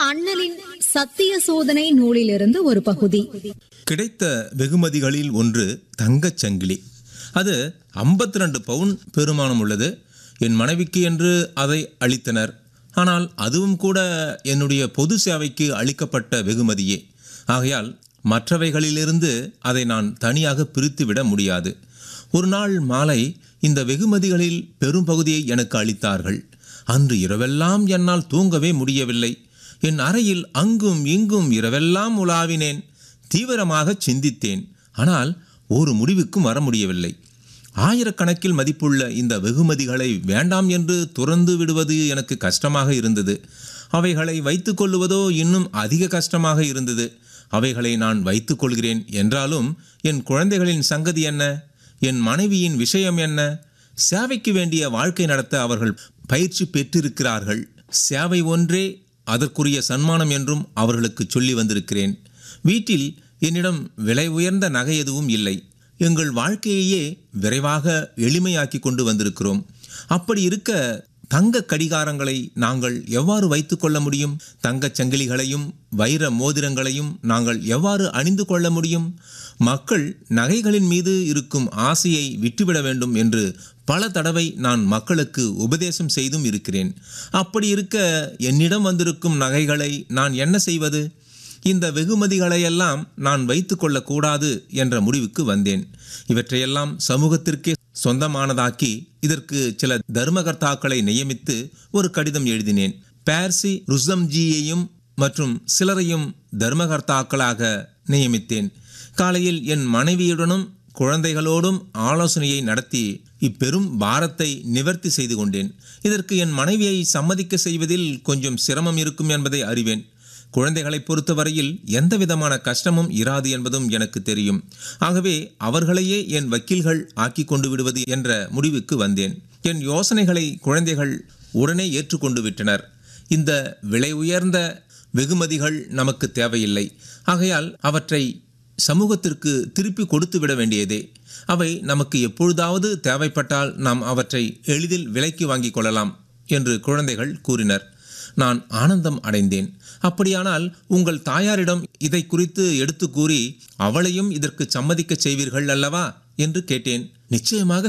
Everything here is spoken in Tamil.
அண்ணலின் சத்திய சோதனை நூலிலிருந்து ஒரு பகுதி கிடைத்த வெகுமதிகளில் ஒன்று தங்கச் சங்கிலி அது 52 ரெண்டு பவுன் பெருமானம் உள்ளது என் மனைவிக்கு என்று அதை அளித்தனர் ஆனால் அதுவும் கூட என்னுடைய பொது சேவைக்கு அளிக்கப்பட்ட வெகுமதியே ஆகையால் மற்றவைகளிலிருந்து அதை நான் தனியாக பிரித்துவிட முடியாது ஒரு நாள் மாலை இந்த வெகுமதிகளில் பெரும்பகுதியை எனக்கு அளித்தார்கள் அன்று இரவெல்லாம் என்னால் தூங்கவே முடியவில்லை என் அறையில் அங்கும் இங்கும் இரவெல்லாம் உலாவினேன் தீவிரமாக சிந்தித்தேன் ஆனால் ஒரு முடிவுக்கும் வர முடியவில்லை ஆயிரக்கணக்கில் மதிப்புள்ள இந்த வெகுமதிகளை வேண்டாம் என்று துறந்து விடுவது எனக்கு கஷ்டமாக இருந்தது அவைகளை வைத்துக்கொள்ளுவதோ இன்னும் அதிக கஷ்டமாக இருந்தது அவைகளை நான் வைத்துக்கொள்கிறேன் என்றாலும் என் குழந்தைகளின் சங்கதி என்ன என் மனைவியின் விஷயம் என்ன சேவைக்கு வேண்டிய வாழ்க்கை நடத்த அவர்கள் பயிற்சி பெற்றிருக்கிறார்கள் சேவை ஒன்றே அதற்குரிய சன்மானம் என்றும் அவர்களுக்கு சொல்லி வந்திருக்கிறேன் வீட்டில் என்னிடம் விலை உயர்ந்த நகை எதுவும் இல்லை எங்கள் வாழ்க்கையையே விரைவாக எளிமையாக்கி கொண்டு வந்திருக்கிறோம் அப்படி இருக்க தங்க கடிகாரங்களை நாங்கள் எவ்வாறு வைத்துக்கொள்ள முடியும் தங்கச் சங்கிலிகளையும் வைர மோதிரங்களையும் நாங்கள் எவ்வாறு அணிந்து கொள்ள முடியும் மக்கள் நகைகளின் மீது இருக்கும் ஆசையை விட்டுவிட வேண்டும் என்று பல தடவை நான் மக்களுக்கு உபதேசம் செய்தும் இருக்கிறேன் அப்படி இருக்க என்னிடம் வந்திருக்கும் நகைகளை நான் என்ன செய்வது இந்த வெகுமதிகளையெல்லாம் நான் வைத்துக்கொள்ளக் கூடாது என்ற முடிவுக்கு வந்தேன் இவற்றையெல்லாம் சமூகத்திற்கே சொந்தமானதாக்கி இதற்கு சில தர்மகர்த்தாக்களை நியமித்து ஒரு கடிதம் எழுதினேன் பேர்சி ருசம்ஜியையும் மற்றும் சிலரையும் தர்மகர்த்தாக்களாக நியமித்தேன் காலையில் என் மனைவியுடனும் குழந்தைகளோடும் ஆலோசனையை நடத்தி இப்பெரும் பாரத்தை நிவர்த்தி செய்து கொண்டேன் இதற்கு என் மனைவியை சம்மதிக்க செய்வதில் கொஞ்சம் சிரமம் இருக்கும் என்பதை அறிவேன் குழந்தைகளை பொறுத்தவரையில் எந்த விதமான கஷ்டமும் இராது என்பதும் எனக்கு தெரியும் ஆகவே அவர்களையே என் வக்கீல்கள் ஆக்கி கொண்டு விடுவது என்ற முடிவுக்கு வந்தேன் என் யோசனைகளை குழந்தைகள் உடனே ஏற்றுக்கொண்டு விட்டனர் இந்த விலை உயர்ந்த வெகுமதிகள் நமக்கு தேவையில்லை ஆகையால் அவற்றை சமூகத்திற்கு திருப்பி கொடுத்து விட வேண்டியதே அவை நமக்கு எப்பொழுதாவது தேவைப்பட்டால் நாம் அவற்றை எளிதில் விலைக்கு வாங்கிக் கொள்ளலாம் என்று குழந்தைகள் கூறினர் நான் ஆனந்தம் அடைந்தேன் அப்படியானால் உங்கள் தாயாரிடம் இதை குறித்து எடுத்து கூறி அவளையும் இதற்கு சம்மதிக்க செய்வீர்கள் அல்லவா என்று கேட்டேன் நிச்சயமாக